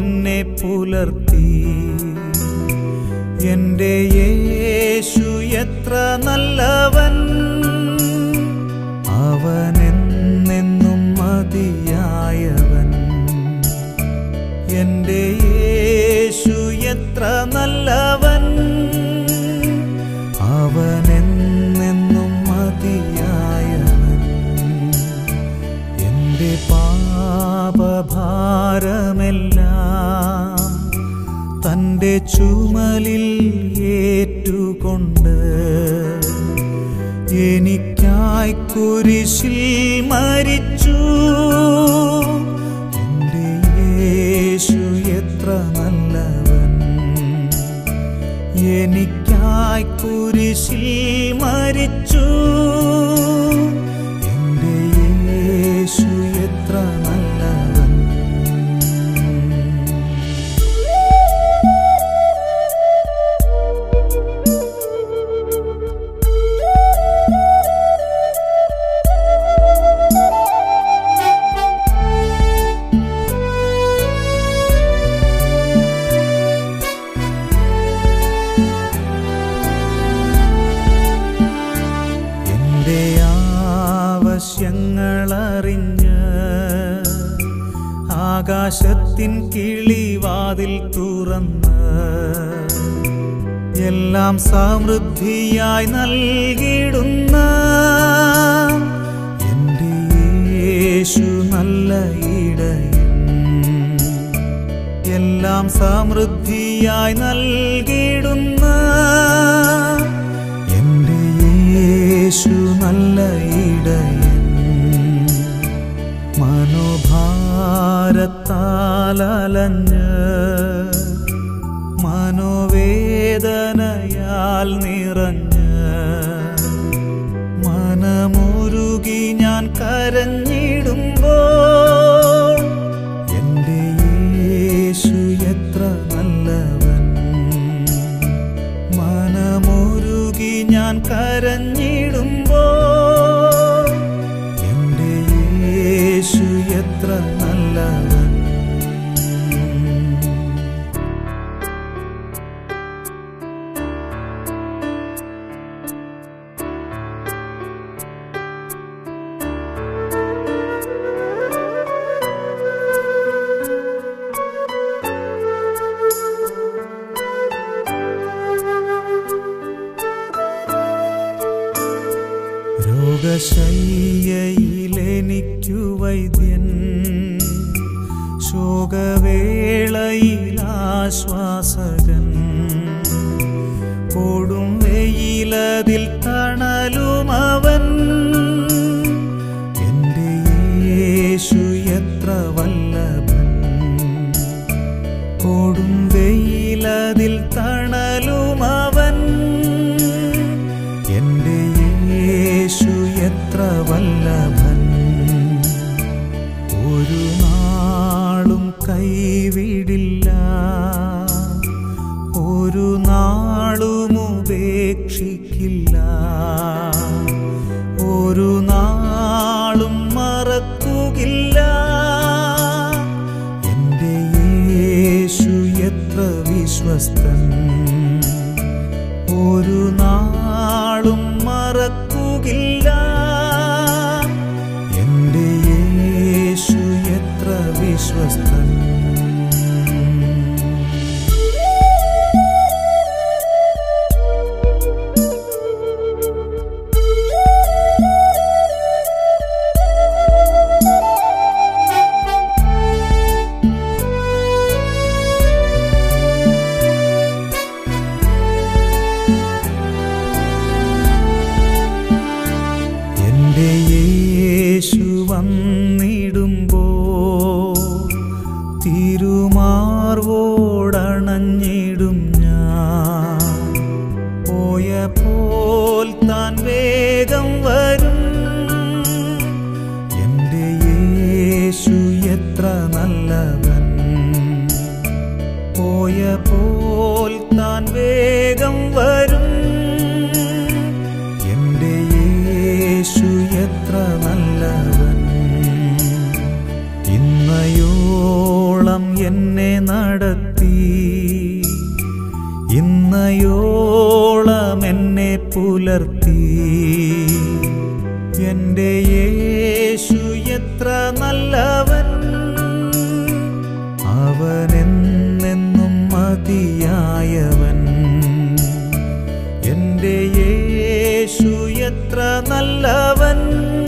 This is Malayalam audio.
എന്നെ പുലർത്തി എന്റെ യേശു എത്ര നല്ലവൻ അവനെന്നെന്നും മതിയായവൻ എന്റെ യേശു എത്ര നല്ലവൻ അവനെന്നെന്നും മതിയായവൻ എന്റെ പാപഭാരമെല്ലാം തൻ്റെ ചുമലിൽ ഏറ്റുകൊണ്ട് എനിക്കായി കുരിശിൽ മരിച്ചു എൻ്റെ യേശു എത്ര നല്ലവൻ എനിക്കായി കുരിശിൽ മരിച്ചു എൻ്റെ യേശു എത്ര നല്ലവൻ എന്റെ ആവശ്യങ്ങളറിഞ്ഞ് ആകാശത്തിൻ കിളിവാതിൽ തുറന്ന് എല്ലാം സമൃദ്ധിയായി നൽകിടുന്ന എന്റെ യേശു നല്ല ഇടയൻ എല്ലാം സമൃദ്ധിയായി നൽകിടുന്ന എന്റെ യേശു നല്ല ഇടയൻ മനോഭാരത്താലഞ്ഞ് മനോവേദനയാൽ നിറഞ്ഞ് മനമുരുകി ഞാൻ കരഞ്ഞിടുമ്പോൾ എന്റെ യേശു എത്ര നല്ലവൻ മനമുരുകി ഞാൻ കരഞ്ഞിടുമ്പോൾ എന്റെ യേശു എത്ര നല്ലവൻ രോഗശയ്യയിലെനിക്കു വൈദ്യൻ ശോകവേളയിലാശ്വാസകൻ കൊടും വെയിലതിൽ തണലുമവൻ എന്റെ യേശു എത്ര വല്ലഭൻ കൊടും വെയിലതിൽ തണലുമവൻ എന്റെ യേശു എത്ര വല്ലഭൻ ഒരു നാളും കൈവിടില്ല ഒരു നാളും ഉപേക്ഷിക്കില്ല ഒരു നാളും മറക്കുകില്ല എന്റെ യേശു എത്ര വിശ്വസ്തൻ ഒരു നാളും മറക്കുകില്ല എന്റെ യേശു എത്ര വിശ്വസ്തൻ എന്റെ യേശു വന്നിടുമ്പോ തിരുമാർവോടണഞ്ഞിടും ഞാൻ പോയ പോൽ താൻ വേഗം വരും എന്റെ യേശു എത്ര നല്ലവൻ പോയ പോൽ താൻ വേഗം വരും എന്റെ യേശു എത്ര നല്ലവൻ ഇന്നയോളം എന്നെ എന്നെ നടത്തി ഇന്നയോളം എന്നെ പുലർത്തി എൻ്റെ യേശു എത്ര നല്ലവൻ അവനെന്നെന്നും മതിയായവൻ എൻ്റെ യേശു എത്ര നല്ലവൻ